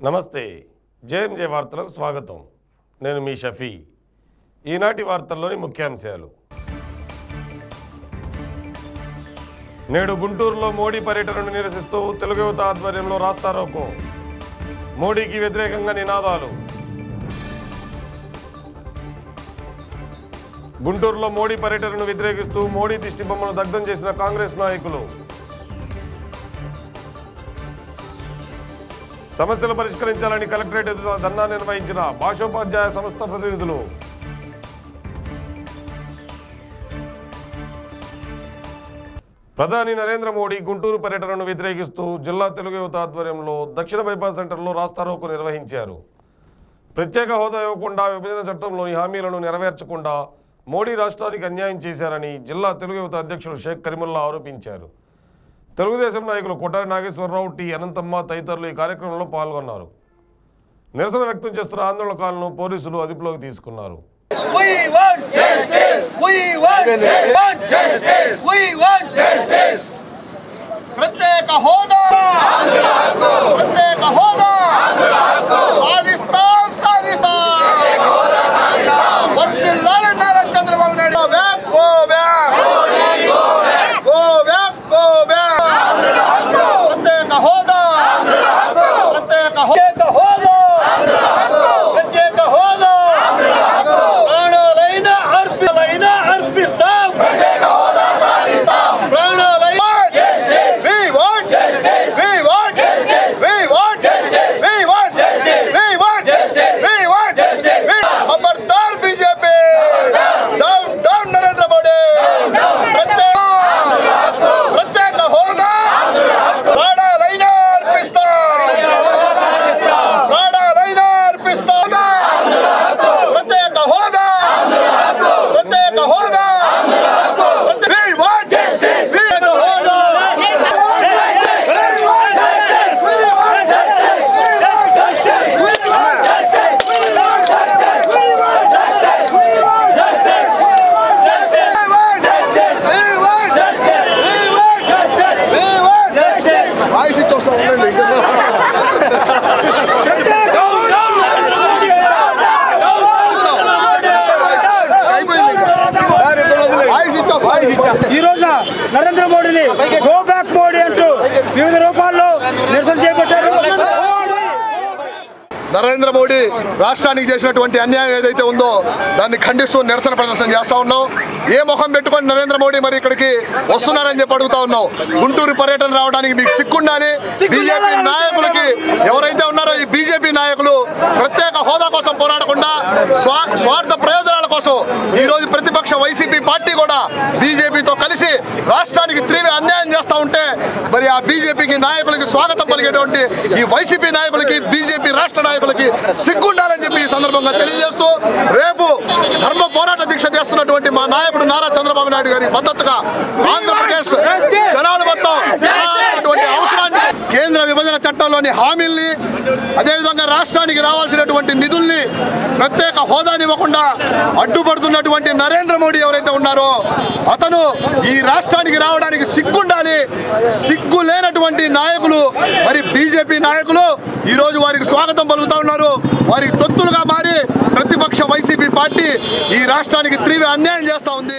నమస్తే జేఎంజే వార్తలకు స్వాగతం నేను మీ షఫీ ఈనాటి వార్తల్లోని ముఖ్యాంశాలు నేడు గుంటూరులో మోడీ పర్యటనను నిరసిస్తూ తెలుగు యువత ఆధ్వర్యంలో రాస్తారోకో మోడీకి వ్యతిరేకంగా నినాదాలు గుంటూరులో మోడీ పర్యటనను వ్యతిరేకిస్తూ మోడీ దిష్టి బొమ్మను దగ్ధం చేసిన కాంగ్రెస్ నాయకులు సమస్యలు పరిష్కరించాలని కలెక్టరేట్ ఎదుట ధర్నా నిర్వహించిన భాషోపాధ్యాయ సంస్థ ప్రతినిధులు ప్రధాని నరేంద్ర మోడీ గుంటూరు పర్యటనను వ్యతిరేకిస్తూ జిల్లా తెలుగు యువత ఆధ్వర్యంలో దక్షిణ బైపాస్ సెంటర్లో రాస్తారోకు నిర్వహించారు ప్రత్యేక హోదా ఇవ్వకుండా విభజన చట్టంలోని హామీలను నెరవేర్చకుండా మోడీ రాష్ట్రానికి అన్యాయం చేశారని జిల్లా తెలుగు యువత అధ్యక్షులు షేక్ కరీముల్లా ఆరోపించారు తెలుగుదేశం నాయకులు కొట్టారి నాగేశ్వరరావు టి అనంతమ్మ తదితరులు ఈ కార్యక్రమంలో పాల్గొన్నారు నిరసన వ్యక్తం చేస్తున్న ఆందోళనకారులను పోలీసులు అదుపులోకి తీసుకున్నారు We want justice. We want want justice. We want justice. ప్రత్యేక హోదా ప్రత్యేక హోదా సాధిస్తాం సాధిస్తాం వర్ధిల్లాలి Nara Chandrababu Naidu Go back, go back. Go back, go back. ప్రత్యేక హోదా ప్రత్యేక హోదా ప్రత్యేక హోదా ప్రాణాలైన అర్పిలైన అర్పిస్తాం ప్రాణాలైన We want justice. We want justice. We want justice. We want justice. We want justice. We want justice. ఖబర్దార్ BJP down down Narendra Modi ప్రత్యేక ప్రత్యేక హోదా ప్రాణాలైన అర్పిస్తాం ప్రాణాలైన అర్పిస్తాం ప్రత్యేక హోదా ప్రత్యేక హోదా We want justice. ప్రత్యేక హోదా వాయిస్ ఇచ్చొస్తా ఉండండి వాయిస్ ఇచ్చొస్తా ఈ రోజున నరేంద్ర మోడీని గో బ్యాక్ మోడీ అంటూ వివిధ రూపాల్లో నిరసన చేపట్టారు నరేంద్ర మోడీ రాష్ట్రానికి చేసినటువంటి అన్యాయం ఏదైతే ఉందో దాన్ని ఖండిస్తూ నిరసన ప్రదర్శన చేస్తా ఉన్నాం ఏ ముఖం పెట్టుకొని నరేంద్ర మోడీ మరి ఇక్కడికి వస్తున్నారని చెప్పి అడుగుతా ఉన్నాం గుంటూరు పర్యటన రావడానికి మీకు సిగ్గుండాలి బీజేపీ నాయకులకి ఎవరైతే ఉన్నారో ఈ బీజేపీ నాయకులు ప్రత్యేక హోదా కోసం పోరాడకుండా స్వా స్వార్థ ప్రయోజనాల కోసం ఈ రోజు ప్రతిపక్ష వైసీపీ పార్టీ కూడా బీజేపీతో కలిసి రాష్ట్రానికి తీవ్ర అన్యాయం చేస్తా ఉంటే మరి ఆ బీజేపీకి నాయకులకి స్వాగతం పలికేటువంటి ఈ వైసీపీ నాయకులకి బీజేపీ రాష్ట్ర నాయకులకి సిగ్గుండాలని చెప్పి ఈ సందర్భంగా తెలియజేస్తూ రేపు ధర్మ పోరాట దీక్ష చేస్తున్నటువంటి మా నాయకుడు నారా చంద్రబాబు నాయుడు గారి మద్దతుగా ఆంధ్రప్రదేశ్ జనాలు మొత్తం జనాలటువంటి అవసరాన్ని కేంద్ర విభజన చట్టంలోని హామీల్ని అదేవిధంగా రాష్ట్రానికి రావాల్సినటువంటి నిధుల్ని ప్రత్యేక హోదానివ్వకుండా అడ్డుపడుతున్నటువంటి నరేంద్ర మోడీ ఎవరైతే ఉన్నారో అతను ఈ రాష్ట్రానికి రావడానికి సిగ్గుండాలి సిగ్గు లేనటువంటి నాయకులు మరి బీజేపీ నాయకులు ఈ రోజు వారికి స్వాగతం పలుకుతా ఉన్నారు వారికి తొత్తులుగా మారి ప్రతిపక్ష వైసీపీ పార్టీ ఈ రాష్ట్రానికి తీవ్ర అన్యాయం చేస్తా ఉంది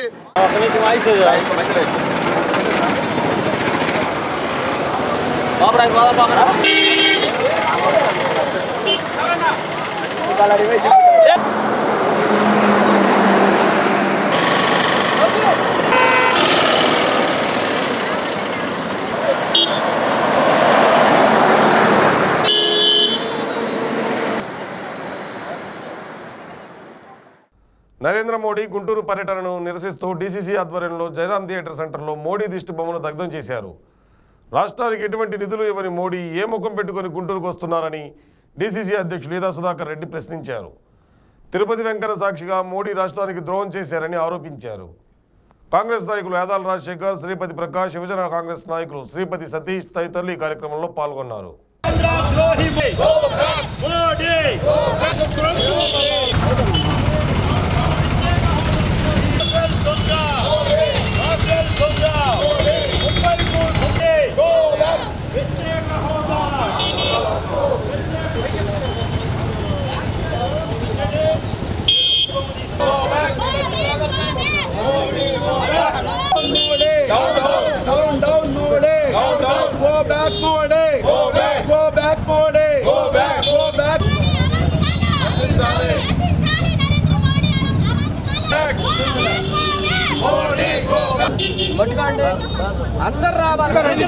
నరేంద్ర మోడీ గుంటూరు పర్యటనను నిరసిస్తూ డీసీసీ ఆధ్వర్యంలో జయరాం థియేటర్ సెంటర్లో మోడీ దిష్టి బొమ్మను దగ్ధం చేశారు రాష్ట్రానికి ఎటువంటి నిధులు ఇవ్వని మోడీ ఏ ముఖం పెట్టుకొని గుంటూరుకు వస్తున్నారని డీసీసీ అధ్యక్షులు లీదా సుధాకర్ రెడ్డి ప్రశ్నించారు తిరుపతి వెంకన్న సాక్షిగా మోడీ రాష్ట్రానికి ద్రోహం చేశారని ఆరోపించారు కాంగ్రెస్ నాయకులు యాదాల రాజశేఖర్ శ్రీపతి ప్రకాష్ యువజన కాంగ్రెస్ నాయకులు శ్రీపతి సతీష్ తదితరులు ఈ కార్యక్రమంలో పాల్గొన్నారు దొంగ అందరు రావాలి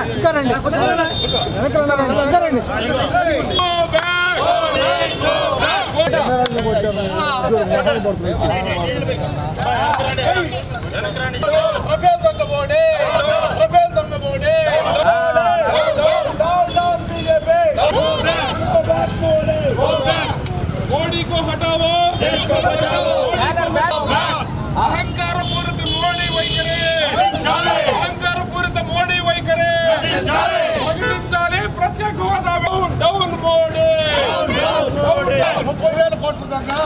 मोदी को हटाओ देश को बचाओ अहंकार पूरित मोदी వైఖరి అహంకార పూరిత మోడీ వైఖరి ప్రకటించాలి ప్రత్యేక హోదా డౌన్ మోడీ ముప్పై వేల కోట్ల దాకా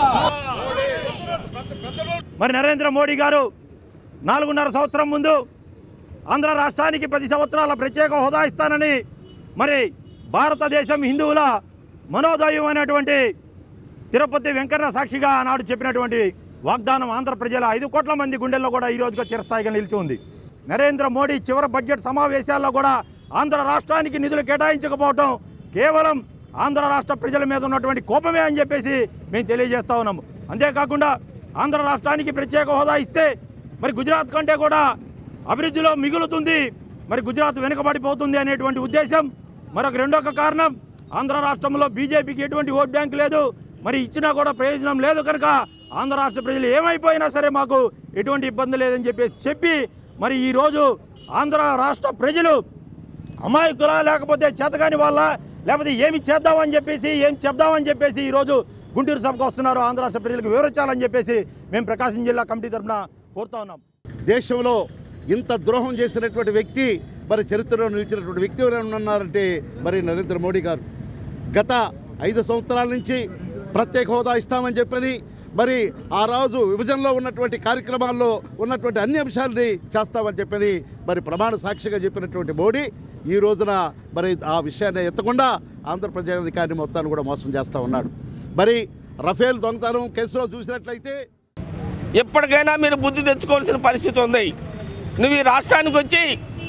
మరి నరేంద్ర మోడీ గారు నాలుగున్నర సంవత్సరం ముందు ఆంధ్ర రాష్ట్రానికి పది సంవత్సరాల ప్రత్యేక హోదా ఇస్తానని మరి భారతదేశం హిందువుల మనోదయం అనేటువంటి తిరుపతి వెంకన్న సాక్షిగా ఆనాడు చెప్పినటువంటి వాగ్దానం ఆంధ్ర ప్రజల ఐదు కోట్ల మంది గుండెల్లో కూడా ఈ రోజుగా చిరస్థాయిగా నిలిచి ఉంది నరేంద్ర మోడీ చివరి బడ్జెట్ సమావేశాల్లో కూడా ఆంధ్ర రాష్ట్రానికి నిధులు కేటాయించకపోవటం కేవలం ఆంధ్ర రాష్ట్ర ప్రజల మీద ఉన్నటువంటి కోపమే అని చెప్పేసి మేము తెలియజేస్తా ఉన్నాము అంతేకాకుండా ఆంధ్ర రాష్ట్రానికి ప్రత్యేక హోదా ఇస్తే మరి గుజరాత్ కంటే కూడా అభివృద్ధిలో మిగులుతుంది మరి గుజరాత్ వెనుకబడిపోతుంది అనేటువంటి ఉద్దేశం మరొక రెండొక కారణం ఆంధ్ర రాష్ట్రంలో బీజేపీకి ఎటువంటి ఓట్ బ్యాంక్ లేదు మరి ఇచ్చినా కూడా ప్రయోజనం లేదు కనుక ఆంధ్ర రాష్ట్ర ప్రజలు ఏమైపోయినా సరే మాకు ఎటువంటి ఇబ్బంది లేదని చెప్పేసి చెప్పి మరి ఈరోజు ఆంధ్ర రాష్ట్ర ప్రజలు అమాయకులా లేకపోతే చేతగాని వాళ్ళ లేకపోతే ఏమి చేద్దామని చెప్పేసి ఏం చెప్దామని చెప్పేసి ఈరోజు గుంటూరు సభకు వస్తున్నారు ఆంధ్ర రాష్ట్ర ప్రజలకు వివరించాలని చెప్పేసి మేము ప్రకాశం జిల్లా కమిటీ తరఫున కోరుతా ఉన్నాం దేశంలో ఇంత ద్రోహం చేసినటువంటి వ్యక్తి మరి చరిత్రలో నిలిచినటువంటి వ్యక్తి ఎవరైనా ఉన్నారంటే మరి నరేంద్ర మోడీ గారు గత ఐదు సంవత్సరాల నుంచి ప్రత్యేక హోదా ఇస్తామని చెప్పని మరి ఆ రోజు విభజనలో ఉన్నటువంటి కార్యక్రమాల్లో ఉన్నటువంటి అన్ని అంశాలని చేస్తామని చెప్పని మరి ప్రమాణ సాక్షిగా చెప్పినటువంటి మోడీ ఈ రోజున మరి ఆ విషయాన్ని ఎత్తకుండా ఆంధ్రప్రదేశాధికారిని మొత్తాన్ని కూడా మోసం చేస్తూ ఉన్నాడు మరి రఫేల్ దొంగతనం కేసులో చూసినట్లయితే ఎప్పటికైనా మీరు బుద్ధి తెచ్చుకోవాల్సిన పరిస్థితి ఉంది నువ్వు ఈ రాష్ట్రానికి వచ్చి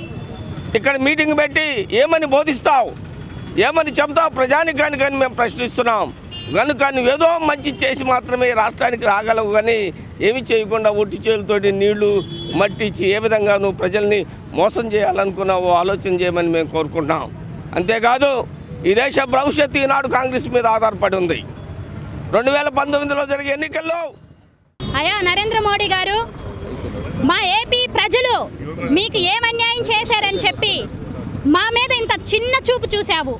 ఇక్కడ మీటింగ్ పెట్టి ఏమని బోధిస్తావు ఏమని చెప్తావు ప్రజానికానికి అని మేము ప్రశ్నిస్తున్నాం కనుక నువ్వేదో మంచి చేసి మాత్రమే ఈ రాష్ట్రానికి రాగలవు కానీ ఏమి చేయకుండా ఒట్టి చేతులతోటి నీళ్లు మట్టి ఇచ్చి ఏ విధంగా నువ్వు ప్రజల్ని మోసం చేయాలనుకున్నావో ఆలోచన చేయమని మేము కోరుకుంటున్నాం అంతేకాదు ఈ దేశ భవిష్యత్తు ఈనాడు కాంగ్రెస్ మీద ఆధారపడి ఉంది రెండు వేల పంతొమ్మిదిలో జరిగే ఎన్నికల్లో అయ్యా నరేంద్ర మోడీ గారు మా ఏపీ ప్రజలు మీకు ఏం అన్యాయం చేశారని చెప్పి మా మీద ఇంత చిన్న చూపు చూసావు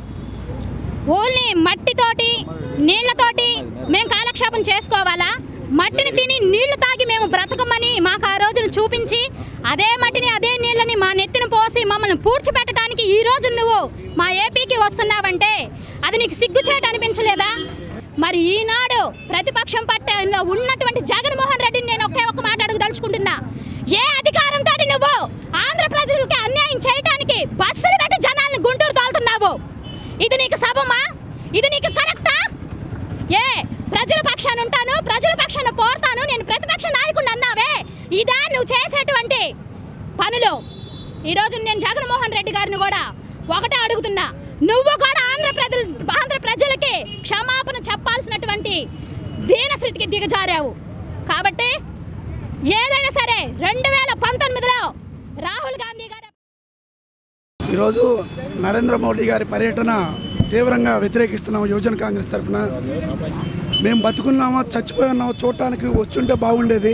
ఓన్లీ మట్టితోటి నీళ్లతోటి మేము కాలక్షేపం చేసుకోవాలా మట్టిని తిని నీళ్లు తాగి మేము బ్రతకమని మాకు ఆ రోజున చూపించి అదే మట్టిని అదే నీళ్ళని మా నెత్తిన పోసి మమ్మల్ని పూడ్చిపెట్టడానికి ఈ రోజు నువ్వు మా ఏపీకి వస్తున్నావంటే అది నీకు సిగ్గుచేట అనిపించలేదా మరి ఈనాడు ప్రతిపక్షం పట్టణంలో ఉన్నటువంటి జగన్మోహన్ రెడ్డిని నేను ఒకే ఒక్క మాట అడగదలుచుకుంటున్నా ఏ అధికారంతో నువ్వు ఆంధ్ర ప్రజలకి అన్యాయం చేయడానికి బస్సులు పెట్టి జనాల్ని గుంటూరు తోలుతున్నావు ఇది నీకు సభమా ఇది నీకు కరెక్టా ఏ ప్రజల పక్షాన ఉంటాను ప్రజల పక్షాన పోడతాను నేను ప్రతిపక్ష నాయకుడిని అన్నావే ఇదా నువ్వు చేసేటువంటి పనులు ఈరోజు నేను జగన్మోహన్ రెడ్డి గారిని కూడా ఒకటే అడుగుతున్నా నువ్వు కూడా ఆంధ్ర ప్రజలు ఆంధ్ర ప్రజలకి క్షమాపణ చెప్పాల్సినటువంటి దీనస్థితికి దిగజారావు కాబట్టి ఏదైనా సరే రెండు వేల పంతొమ్మిదిలో రాహుల్ గాంధీ గారు ఈరోజు నరేంద్ర మోడీ గారి పర్యటన తీవ్రంగా వ్యతిరేకిస్తున్నాము యువజన కాంగ్రెస్ తరఫున మేము బతుకున్నామో చచ్చిపోయి ఉన్నామో చూడటానికి వచ్చుంటే బాగుండేది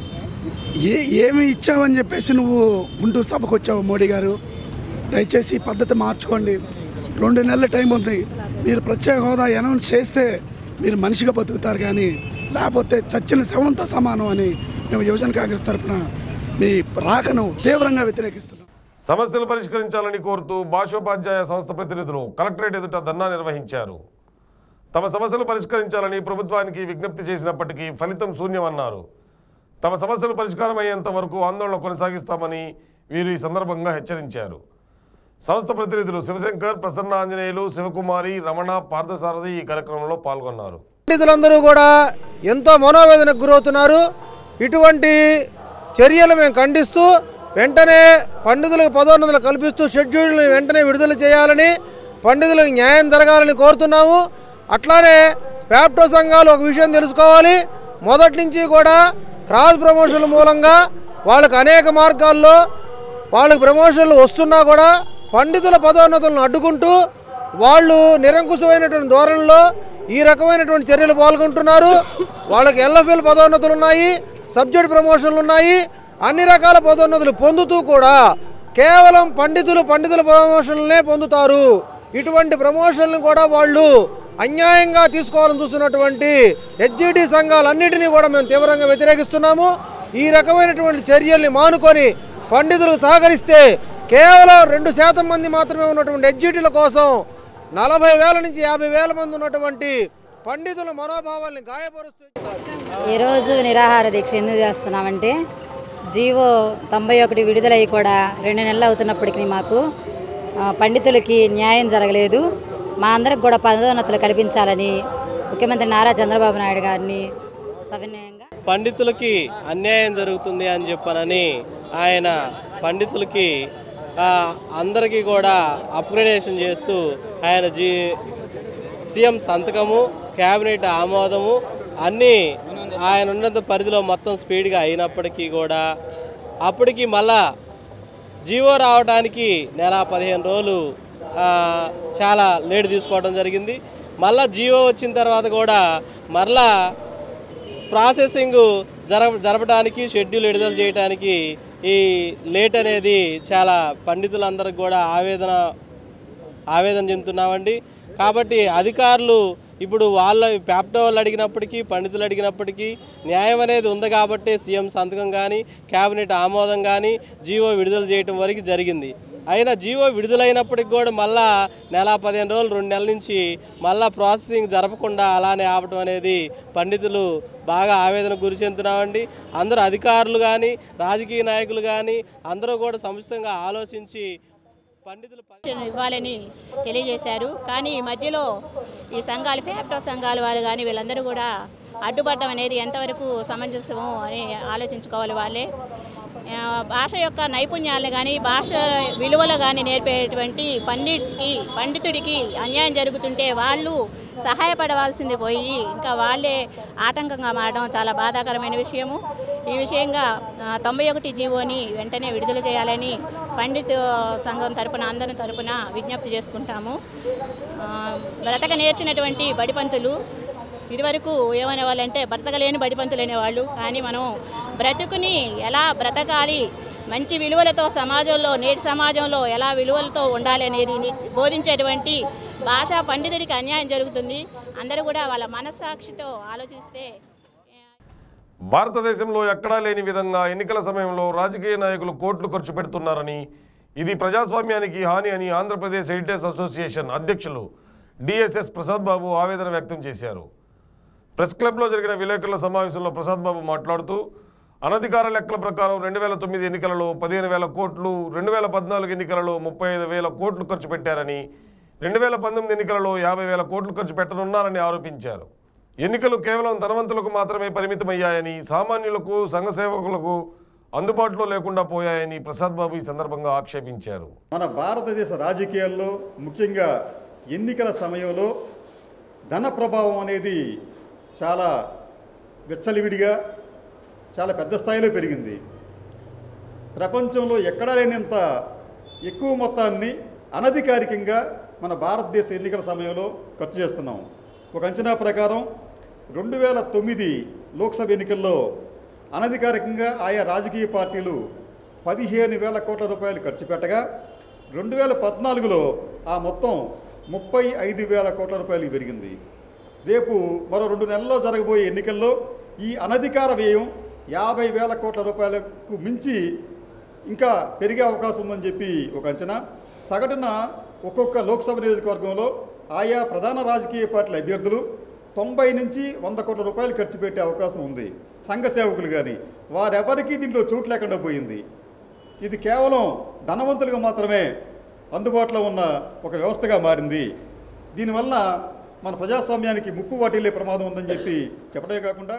ఏ ఏమి ఇచ్చావని చెప్పేసి నువ్వు గుంటూరు సభకు వచ్చావు మోడీ గారు దయచేసి ఈ పద్ధతి మార్చుకోండి రెండు నెలల టైం ఉంది మీరు ప్రత్యేక హోదా అనౌన్స్ చేస్తే మీరు మనిషిగా బతుకుతారు కానీ లేకపోతే చచ్చిన శవంతో సమానం అని మేము యువజన కాంగ్రెస్ తరఫున మీ రాకను తీవ్రంగా వ్యతిరేకిస్తున్నాం సమస్యలు పరిష్కరించాలని కోరుతూ భాషోపాధ్యాయ సంస్థ ప్రతినిధులు కలెక్టరేట్ ఎదుట ధర్నా నిర్వహించారు తమ సమస్యలు పరిష్కరించాలని ప్రభుత్వానికి విజ్ఞప్తి చేసినప్పటికీ ఫలితం శూన్యమన్నారు తమ సమస్యలు పరిష్కారం అయ్యేంత వరకు ఆందోళన కొనసాగిస్తామని వీరు ఈ సందర్భంగా హెచ్చరించారు సంస్థ ప్రతినిధులు శివశంకర్ ప్రసన్న ఆంజనేయులు శివకుమారి రమణ పార్థసారథి ఈ కార్యక్రమంలో పాల్గొన్నారు పండితులందరూ కూడా ఎంతో మనోవేదనకు గురవుతున్నారు ఇటువంటి చర్యలు మేము ఖండిస్తూ వెంటనే పండితులకు పదోన్నతులు కల్పిస్తూ షెడ్యూల్ని వెంటనే విడుదల చేయాలని పండితులకు న్యాయం జరగాలని కోరుతున్నాము అట్లానే ప్యాప్టో సంఘాలు ఒక విషయం తెలుసుకోవాలి మొదటి నుంచి కూడా క్రాస్ ప్రమోషన్ల మూలంగా వాళ్ళకు అనేక మార్గాల్లో వాళ్ళకి ప్రమోషన్లు వస్తున్నా కూడా పండితుల పదోన్నతులను అడ్డుకుంటూ వాళ్ళు నిరంకుశమైనటువంటి ధోరణిలో ఈ రకమైనటువంటి చర్యలు పాల్గొంటున్నారు వాళ్ళకి ఎల్ఎఫ్ఎల్ పదోన్నతులు ఉన్నాయి సబ్జెక్ట్ ప్రమోషన్లు ఉన్నాయి అన్ని రకాల పదోన్నతులు పొందుతూ కూడా కేవలం పండితులు పండితుల ప్రమోషన్లనే పొందుతారు ఇటువంటి ప్రమోషన్లు కూడా వాళ్ళు అన్యాయంగా తీసుకోవాలని చూస్తున్నటువంటి హెచ్జిటి సంఘాలన్నింటినీ కూడా మేము తీవ్రంగా వ్యతిరేకిస్తున్నాము ఈ రకమైనటువంటి చర్యల్ని మానుకొని పండితులకు సహకరిస్తే కేవలం రెండు శాతం మంది మాత్రమే ఉన్నటువంటి హెచ్జిటీల కోసం నలభై వేల నుంచి యాభై వేల మంది ఉన్నటువంటి పండితుల మనోభావాల్ని గాయపరుస్తూ ఈరోజు నిరాహార దీక్ష ఎందుకు చేస్తున్నామంటే జీవో తొంభై ఒకటి విడుదలయ్యి కూడా రెండు నెలలు అవుతున్నప్పటికీ మాకు ఆ, పండితులకి న్యాయం జరగలేదు మా అందరికి కూడా పదోన్నతులు కల్పించాలని ముఖ్యమంత్రి నారా చంద్రబాబు నాయుడు గారిని సవినయంగా పండితులకి అన్యాయం జరుగుతుంది అని చెప్పనని ఆయన పండితులకి ఆ, అందరికీ కూడా అప్గ్రేడేషన్ చేస్తూ ఆయన జీ సీఎం సంతకము క్యాబినెట్ ఆమోదము అన్నీ ఆయన ఉన్నంత పరిధిలో మొత్తం స్పీడ్గా అయినప్పటికీ కూడా అప్పటికి మళ్ళా జీవో రావడానికి నెల పదిహేను రోజులు ఆ, చాలా లేట్ తీసుకోవడం జరిగింది మళ్ళా జీవో వచ్చిన తర్వాత కూడా మరలా ప్రాసెసింగ్ జర జరపడానికి షెడ్యూల్ విడుదల చేయడానికి ఈ లేట్ అనేది చాలా పండితులందరికి కూడా ఆవేదన ఆవేదన చెందుతున్నామండి కాబట్టి అధికారులు ఇప్పుడు వాళ్ళ ప్యాప్టో వాళ్ళు అడిగినప్పటికీ పండితులు అడిగినప్పటికీ న్యాయం అనేది ఉంది కాబట్టి సీఎం సంతకం కానీ కేబినెట్ ఆమోదం కానీ జీవో విడుదల చేయటం వరకు జరిగింది అయినా జీవో విడుదలైనప్పటికి కూడా మళ్ళా నెల పదిహేను రోజులు రెండు నెలల నుంచి మళ్ళా ప్రాసెసింగ్ జరపకుండా అలానే ఆపటం అనేది పండితులు బాగా ఆవేదన గురి చెందుతున్నామండి అందరూ అధికారులు కానీ రాజకీయ నాయకులు కానీ అందరూ కూడా సముచితంగా ఆలోచించి పండితులు ఇవ్వాలని తెలియజేశారు కానీ ఈ మధ్యలో ఈ సంఘాలు ఫ్యాక్టో సంఘాల వాళ్ళు కానీ వీళ్ళందరూ కూడా అడ్డుపడడం అనేది ఎంతవరకు సమంజసమో అని ఆలోచించుకోవాలి వాళ్ళే ఆ, భాష యొక్క నైపుణ్యాలను కానీ భాష విలువలు కానీ నేర్పేటువంటి పండిట్స్కి పండితుడికి అన్యాయం జరుగుతుంటే వాళ్ళు సహాయపడవలసింది పోయి ఇంకా వాళ్ళే ఆటంకంగా మారడం చాలా బాధాకరమైన విషయము ఈ విషయంగా ఆ, తొంభై ఒకటి జీవోని వెంటనే విడుదల చేయాలని పండిత్ సంఘం తరపున అందరి తరపున విజ్ఞప్తి చేసుకుంటాము ఆ, బ్రతక నేర్చినటువంటి బడిపంతులు ఇదివరకు ఏమనేవాళ్ళంటే బ్రతకలేని బడిపంతులు అనేవాళ్ళు కానీ మనం బ్రతుకుని ఎలా బ్రతకాలి మంచి విలువలతో సమాజంలో నేటి సమాజంలో ఎలా విలువలతో ఉండాలి అనేది ని- బోధించేటువంటి భాషా పండితుడికి అన్యాయం జరుగుతుంది అందరూ కూడా వాళ్ళ మనస్సాక్షితో ఆలోచిస్తే భారతదేశంలో ఎక్కడా లేని విధంగా ఎన్నికల సమయంలో రాజకీయ నాయకులు కోట్లు ఖర్చు పెడుతున్నారని ఇది ప్రజాస్వామ్యానికి హాని అని ఆంధ్రప్రదేశ్ ఎడిటర్స్ అసోసియేషన్ అధ్యక్షులు డిఎస్ఎస్ ప్రసాద్ బాబు ఆవేదన వ్యక్తం చేశారు ప్రెస్ క్లబ్లో జరిగిన విలేకరుల సమావేశంలో ప్రసాద్ బాబు మాట్లాడుతూ అనధికార లెక్కల ప్రకారం రెండు వేల తొమ్మిది ఎన్నికలలో పదిహేను వేల కోట్లు రెండు వేల పద్నాలుగు ఎన్నికలలో ముప్పై ఐదు వేల కోట్లు ఖర్చు పెట్టారని రెండు వేల పంతొమ్మిది ఎన్నికలలో యాభై వేల కోట్లు ఖర్చు పెట్టనున్నారని ఆరోపించారు ఎన్నికలు కేవలం ధనవంతులకు మాత్రమే పరిమితమయ్యాయని సామాన్యులకు సంఘ సేవకులకు అందుబాటులో లేకుండా పోయాయని ప్రసాద్ బాబు ఈ సందర్భంగా ఆక్షేపించారు మన భారతదేశ రాజకీయాల్లో ముఖ్యంగా ఎన్నికల సమయంలో ధన ప్రభావం అనేది చాలా విచ్చలవిడిగా చాలా పెద్ద స్థాయిలో పెరిగింది ప్రపంచంలో ఎక్కడా లేనంత ఎక్కువ మొత్తాన్ని అనధికారికంగా మన భారతదేశ ఎన్నికల సమయంలో ఖర్చు చేస్తున్నాం ఒక అంచనా ప్రకారం రెండు వేల తొమ్మిది లోక్సభ ఎన్నికల్లో అనధికారికంగా ఆయా రాజకీయ పార్టీలు పదిహేను వేల కోట్ల రూపాయలు ఖర్చు పెట్టగా రెండు వేల పద్నాలుగులో ఆ మొత్తం ముప్పై ఐదు వేల కోట్ల రూపాయలు పెరిగింది రేపు మరో రెండు నెలల్లో జరగబోయే ఎన్నికల్లో ఈ అనధికార వ్యయం యాభై వేల కోట్ల రూపాయలకు మించి ఇంకా పెరిగే అవకాశం ఉందని చెప్పి ఒక అంచనా సగటున ఒక్కొక్క లోక్సభ నియోజకవర్గంలో ఆయా ప్రధాన రాజకీయ పార్టీల అభ్యర్థులు తొంభై నుంచి వంద కోట్ల రూపాయలు ఖర్చు పెట్టే అవకాశం ఉంది సంఘ సేవకులు కానీ వారెవరికీ దీంట్లో చోటు లేకుండా పోయింది ఇది కేవలం ధనవంతులకు మాత్రమే అందుబాటులో ఉన్న ఒక వ్యవస్థగా మారింది దీనివల్ల మన ప్రజాస్వామ్యానికి ముప్పు వాటిల్లే ప్రమాదం ఉందని చెప్పి చెప్పడమే కాకుండా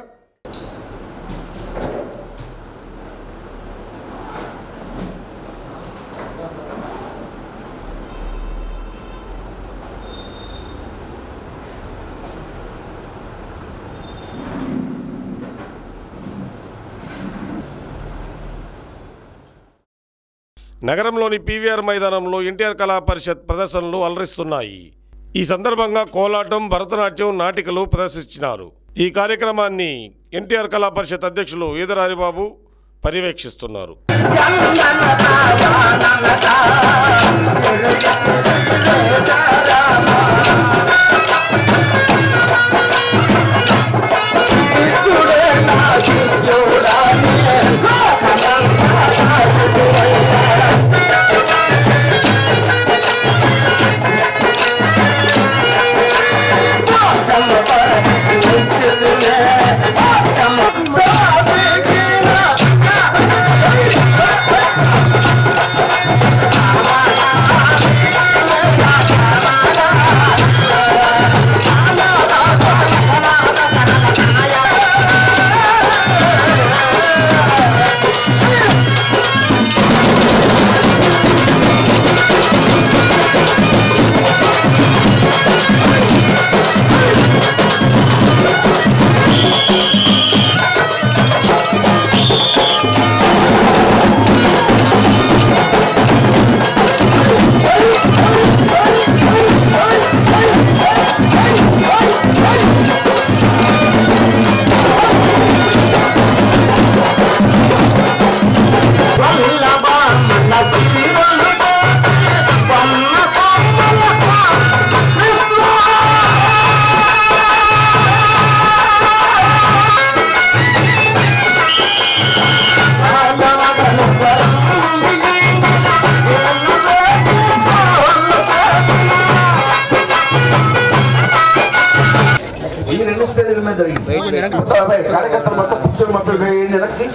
నగరంలోని పీవీఆర్ మైదానంలో ఎన్టీఆర్ కళా పరిషత్ ప్రదర్శనలు అలరిస్తున్నాయి ఈ సందర్భంగా కోలాటం భరతనాట్యం నాటికలు ప్రదర్శించినారు ఈ కార్యక్రమాన్ని ఎన్టీఆర్ కళా పరిషత్ అధ్యక్షులు ఈదర హరిబాబు పర్యవేక్షిస్తున్నారు ఈ రెండు స్టేజ్ల మీద జరిగింది మొత్తం అబ్బాయి కార్యకర్తలు మొత్తం కూర్చొని మొత్తం వేయండి వెనక్కి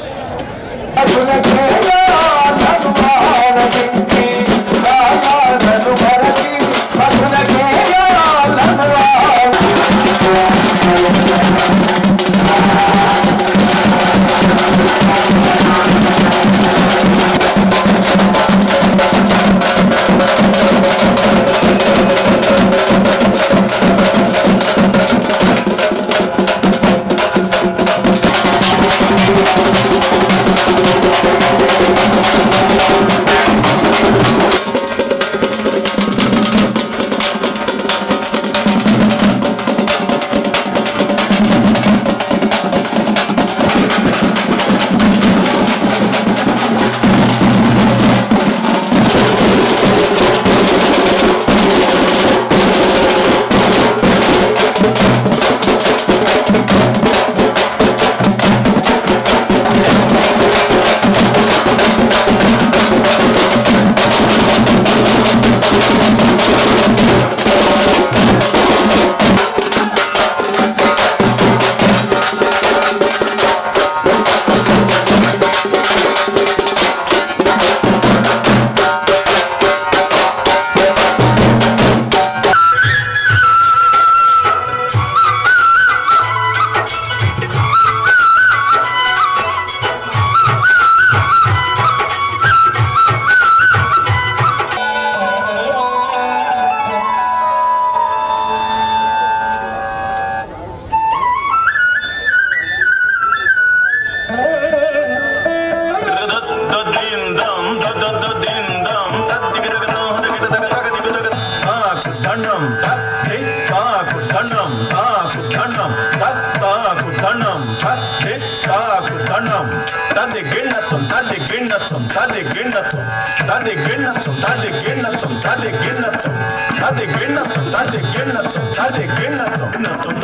దండం తత్తి తాకు దండం తాకు దండం తత్తాకు దండం తత్తి తాకు దండం తది గిన్నతం తది గిన్నతం తది గిన్నతం తది గిన్నతం తది గిన్నతం తది గిన్నతం తది గిన్నతం తది గిన్నతం తది గిన్నతం గిన్నతం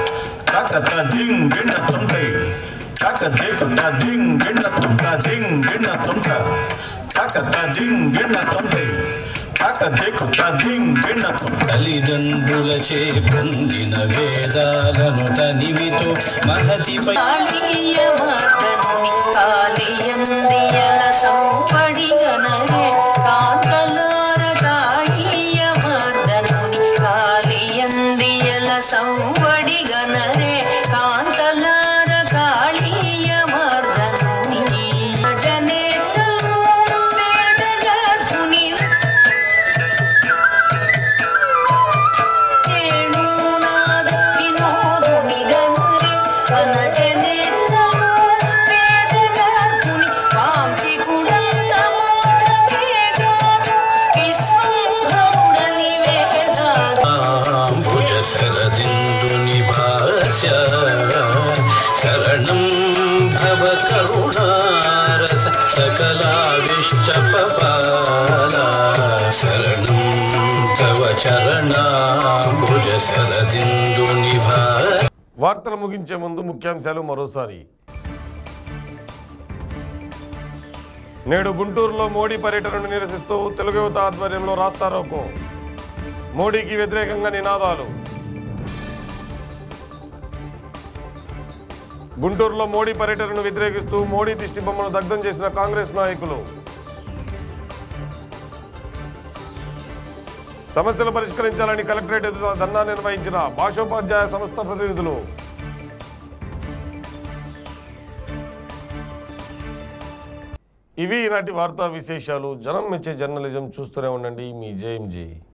తక తదిం గిన్నతం తై తక దేకు తదిం గిన్నతం తదిం గిన్నతం తక తదిం గిన్నతం తై తల్లిదండ్రులచే పొందిన వేదాలను తనివితో మహతిపై కాళియందియల సంపడిగనరే కాంతలార కాళీయ మర్దనుని కాళియందియల సంవడిగనరే కాంతలార కాళీయ మర్దనుని జనేత్రము వేటగర్భుని రేణునాద వినోదుని గనురే వనజనేత్రము వేటగర్భుని వాంసికుడల్ శరదిందుని భాష్య శరణం భవ కరుణారస సకలావిష్టపపాల శరణం తవ చరణాంబుజ శరదిందుని భాష్య వార్తలు ముగించే ముందు ముఖ్యాంశాలు మరోసారి నేడు గుంటూరులో మోడీ పర్యటనను నిరసిస్తూ తెలుగు యువత ఆధ్వర్యంలో రాస్తారోకో మోడీకి వ్యతిరేకంగా నినాదాలు గుంటూరులో మోడీ పర్యటనను వ్యతిరేకిస్తూ మోడీ దిష్టి బొమ్మను దగ్ధం చేసిన కాంగ్రెస్ నాయకులు సమస్యలు పరిష్కరించాలని కలెక్టరేట్ ఎదుట ధర్నా నిర్వహించిన భాషోపాధ్యాయ సంస్థ ప్రతినిధులు ఇవి ఈనాటి వార్తా విశేషాలు జనం మెచ్చే జర్నలిజం చూస్తూనే ఉండండి మీ జేఎంజీ